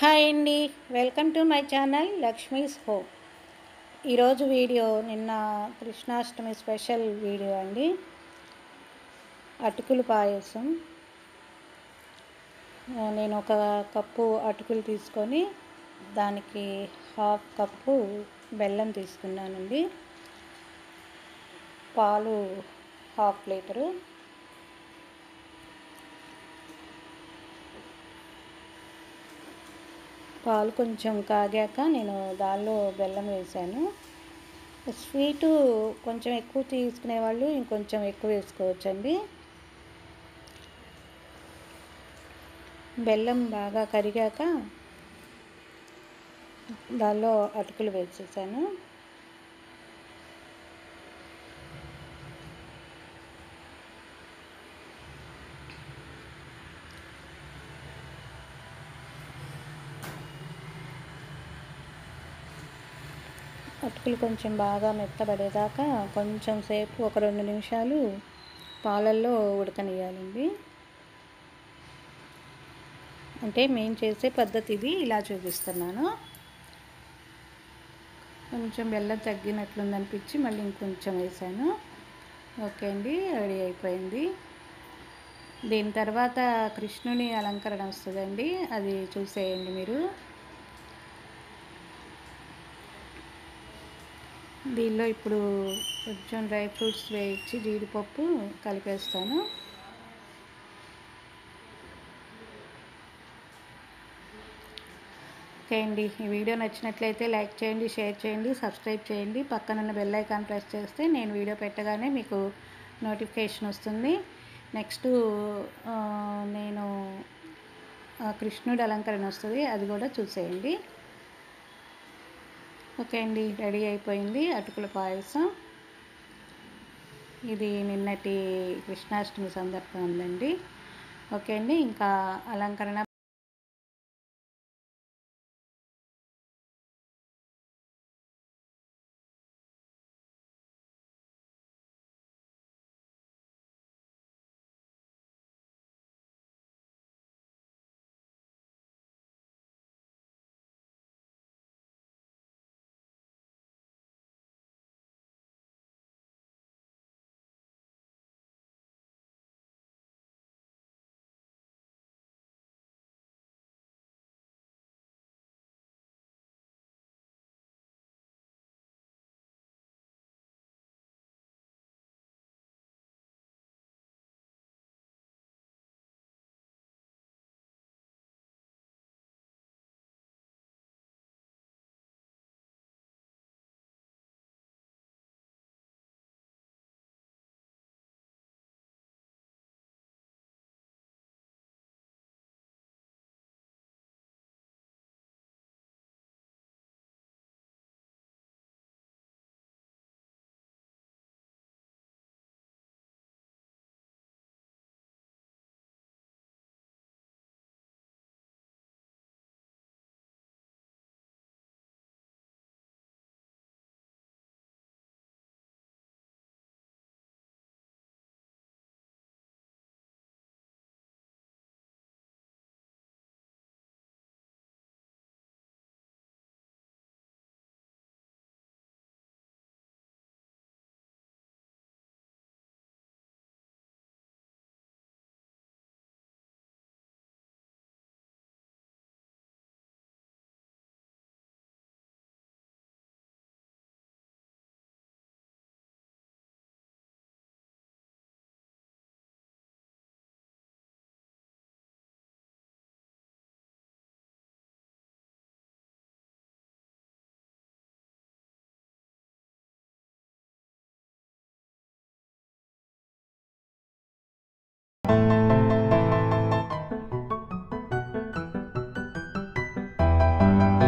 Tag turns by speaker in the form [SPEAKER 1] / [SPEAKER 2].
[SPEAKER 1] hi అండి welcome to my channel Lakshmi's hope ఈరోజు video నిన్న కృష్ణాష్టమి స్పెషల్ వీడియో అండి అటుకులు పాయసం ఆ, నేను ఒక కప్పు అటుకులు తీసుకొని దానికి హాఫ్ కప్పు బెల్లం తీసుకున్నానండి పాలు హాఫ్ లీటరు పాలు కొంచెం కాగాక నేను దానిలో బెల్లం వేసాను స్వీటు కొంచెం ఎక్కువ తీసుకునే వాళ్ళు ఇంకొంచెం ఎక్కువ వేసుకోవచ్చండి బెల్లం బాగా కరిగాక దానిలో అటుకులు వేసేసాను అటుకులు కొంచెం బాగా మెత్తబడేదాకా కొంచెం సేపు ఒక రెండు నిమిషాలు పాలల్లో ఉడకనియాలండి అంటే మేము చేసే పద్ధతి ఇది ఇలా చూపిస్తున్నాను కొంచెం బెల్లం తగ్గినట్లుంది అనిపించి మళ్ళీ ఇంకొంచెం వేసాను ఓకే అండి రెడీ అయిపోయింది దీని తర్వాత కృష్ణుని అలంకరణ వస్తుందండి అది చూసేయండి మీరు దీనిలో ఇప్పుడు కొంచెం డ్రై ఫ్రూట్స్ వేయించి జీడిపప్పు కలిపేస్తాను ఓకే అండి ఈ వీడియో నచ్చినట్లయితే లైక్ చేయండి షేర్ చేయండి సబ్స్క్రైబ్ చేయండి పక్కనున్న బెల్ ఐకాన్ ప్రెస్ చేస్తే నేను వీడియో పెట్టగానే మీకు నోటిఫికేషన్ వస్తుంది నెక్స్ట్ ఆ, నేను ఆ, కృష్ణుడి అలంకరణ వస్తుంది అది కూడా చూసేయండి ఓకే అండి రెడీ అయిపోయింది అటుకుల పాయసం ఇది నిన్నటి కృష్ణాష్టమి సందర్భం ఉందండి ఓకే అండి ఇంకా అలంకరణ